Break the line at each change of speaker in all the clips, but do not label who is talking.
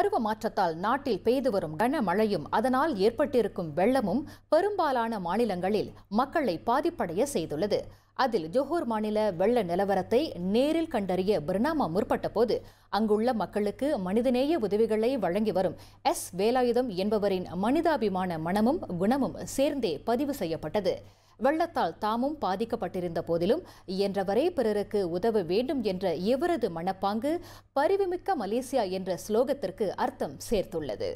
பருவ மாற்றத்தால் நாட்டில் பெய்து வரும் கனமழையும் அதனால் ஏற்பட்டிருக்கும் வெள்ளமும் பெரும்பாலான மாநிலங்களில் மக்களை பாதிப்படைய செய்துள்ளது அதில் ஜொஹூர் மாநில வெள்ள நிலவரத்தை நேரில் கண்டறிய பர்னாமா முற்பட்ட போது அங்குள்ள மக்களுக்கு மனிதநேய உதவிகளை வழங்கி வரும் எஸ் வேலாயுதம் என்பவரின் மனிதாபிமான மனமும் குணமும் சேர்ந்தே பதிவு செய்யப்பட்டது வெள்ளத்தால் தாமும் பாதிக்கப்பட்டிருந்த போதிலும் இயன்றவரை பிறருக்கு உதவ வேண்டும் என்ற இவரது மனப்பாங்கு பரிவுமிக்க மலேசியா என்ற ஸ்லோகத்திற்கு அர்த்தம் சேர்த்துள்ளது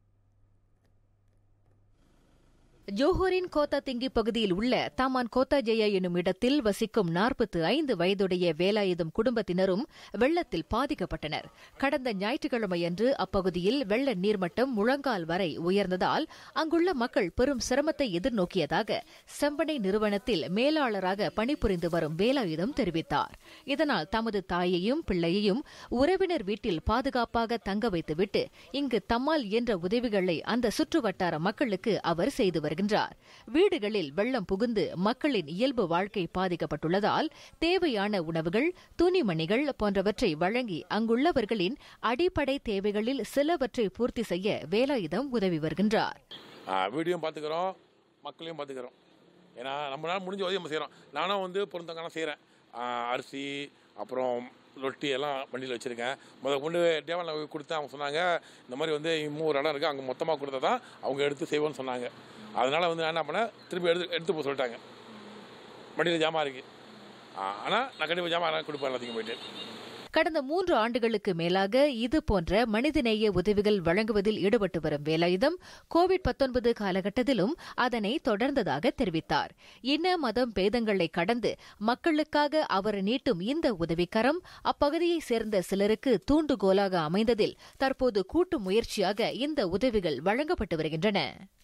ஜோஹரின் கோத்தா திங்கி பகுதியில் உள்ள தாமான் கோத்தா ஜெயா எனும் இடத்தில் வசிக்கும் நாற்பத்து ஐந்து வயதுடைய வேலாயுதம் குடும்பத்தினரும் வெள்ளத்தில் பாதிக்கப்பட்டனர் கடந்த ஞாயிற்றுக்கிழமையன்று அப்பகுதியில் வெள்ள நீர்மட்டம் முழங்கால் வரை உயர்ந்ததால் அங்குள்ள மக்கள் பெரும் சிரமத்தை எதிர்நோக்கியதாக செம்பனை நிறுவனத்தில் மேலாளராக பணிபுரிந்து வரும் வேலாயுதம் தெரிவித்தார் இதனால் தமது தாயையும் பிள்ளையையும் உறவினர் வீட்டில் பாதுகாப்பாக தங்க வைத்துவிட்டு இங்கு தம்மால் இயன்ற உதவிகளை அந்த சுற்றுவட்டார மக்களுக்கு அவர் செய்து வருகிறார் வருகின்றார் வீடுகளில் வெள்ளம் புகுந்து மக்களின் இயல்பு வாழ்க்கை பாதிக்கப்பட்டுள்ளதால் தேவையான உணவுகள் துணிமணிகள் போன்றவற்றை வழங்கி அங்குள்ளவர்களின் அடிப்படை தேவைகளில் சிலவற்றை பூர்த்தி செய்ய வேலாயுதம் உதவி வருகின்றார்
வீடியும் பார்த்துக்கிறோம் மக்களையும் பார்த்துக்கிறோம் ஏன்னா நம்மளால முடிஞ்ச உதவி நம்ம செய்கிறோம் நானும் வந்து பொருத்தக்கான செய்கிறேன் அரிசி அப்புறம் ரொட்டி எல்லாம் வண்டியில் வச்சுருக்கேன் முதல் கொண்டு டேவனில் கொடுத்து அவங்க சொன்னாங்க இந்த மாதிரி வந்து மூணு இடம் இருக்குது அங்கே மொத்தமாக கொடுத்தா தான் அவங்க எடுத்து செய்வோன்னு சொன்னாங்க அதனால் வந்து நான் என்ன பண்ணேன் திருப்பி எடுத்து எடுத்து போக சொல்லிட்டாங்க வண்டியில் ஜாமான் இருக்குது ஆனால் நான் கண்டிப்பாக ஜாமான் கொடுப்பேன் எல்லாத்தையும் போயிட்டு
கடந்த மூன்று ஆண்டுகளுக்கு மேலாக இது போன்ற மனிதநேய உதவிகள் வழங்குவதில் ஈடுபட்டு வரும் வேலாயுதம் கோவிட் பத்தொன்பது காலகட்டத்திலும் அதனை தொடர்ந்ததாக தெரிவித்தார் இன மதம் பேதங்களை கடந்து மக்களுக்காக அவர் நீட்டும் இந்த உதவிக்கரம் அப்பகுதியைச் சேர்ந்த சிலருக்கு தூண்டுகோலாக அமைந்ததில் தற்போது கூட்டு முயற்சியாக இந்த உதவிகள் வழங்கப்பட்டு வருகின்றன